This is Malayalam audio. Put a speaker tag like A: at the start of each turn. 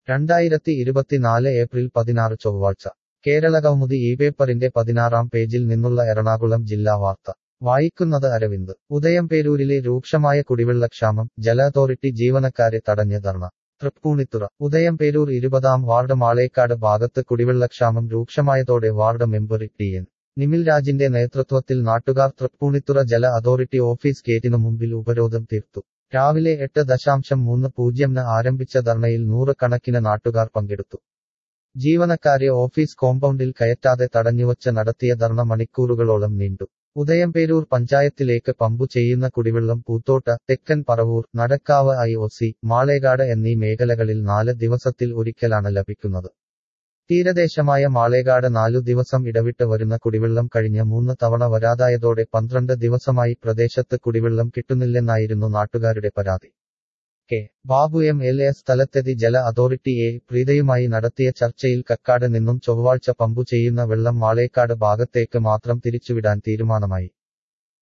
A: രണ്ടായിരത്തി ഇരുപത്തിനാല് ഏപ്രിൽ പതിനാറ് ചൊവ്വാഴ്ച കേരളകൗമുദി ഈ പേപ്പറിന്റെ പതിനാറാം പേജിൽ നിന്നുള്ള എറണാകുളം ജില്ലാ വാർത്ത വായിക്കുന്നത് അരവിന്ദ് ഉദയംപേരൂരിലെ രൂക്ഷമായ കുടിവെള്ളക്ഷാമം ജല അതോറിറ്റി ജീവനക്കാരെ തടഞ്ഞ് ധർണ തൃപ്പൂണിത്തുറ ഉദയംപേരൂർ ഇരുപതാം വാർഡ് മാളേക്കാട് ഭാഗത്ത് കുടിവെള്ളക്ഷാമം രൂക്ഷമായതോടെ ward member T N Nimil രാജിന്റെ നേതൃത്വത്തിൽ നാട്ടുകാർ തൃപ്പൂണിത്തുറ ജല അതോറിറ്റി ഓഫീസ് ഗേറ്റിനു മുമ്പിൽ ഉപരോധം തീർത്തു രാവിലെ എട്ട് ദശാംശം മൂന്ന് പൂജ്യംന് ആരംഭിച്ച ധർണയിൽ നൂറുകണക്കിന് നാട്ടുകാർ പങ്കെടുത്തു ജീവനക്കാരെ ഓഫീസ് കോമ്പൗണ്ടിൽ കയറ്റാതെ തടഞ്ഞുവച്ച് നടത്തിയ ധർണ മണിക്കൂറുകളോളം നീണ്ടു ഉദയംപേരൂർ പഞ്ചായത്തിലേക്ക് പമ്പു ചെയ്യുന്ന കുടിവെള്ളം പൂത്തോട്ട തെക്കൻ Paravur Nadakkavu I O C Malekkad എന്നീ മേഖലകളിൽ നാല് ദിവസത്തിൽ ഒരിക്കലാണ് ലഭിക്കുന്നത് തീരദേശമായ മാളേകാട് നാലു ദിവസം ഇടവിട്ട് വരുന്ന കുടിവെള്ളം കഴിഞ്ഞ മൂന്ന് തവണ വരാതായതോടെ പന്ത്രണ്ട് ദിവസമായി പ്രദേശത്ത് കുടിവെള്ളം കിട്ടുന്നില്ലെന്നായിരുന്നു നാട്ടുകാരുടെ പരാതി K Babu M L A സ്ഥലത്തെത്തി ജല അതോറിറ്റി എ പ്രീതയുമായി നടത്തിയ ചർച്ചയിൽ കക്കാട് നിന്നും ചൊവ്വാഴ്ച പമ്പു ചെയ്യുന്ന വെള്ളം മാളേക്കാട് ഭാഗത്തേക്ക് മാത്രം തിരിച്ചുവിടാൻ തീരുമാനമായി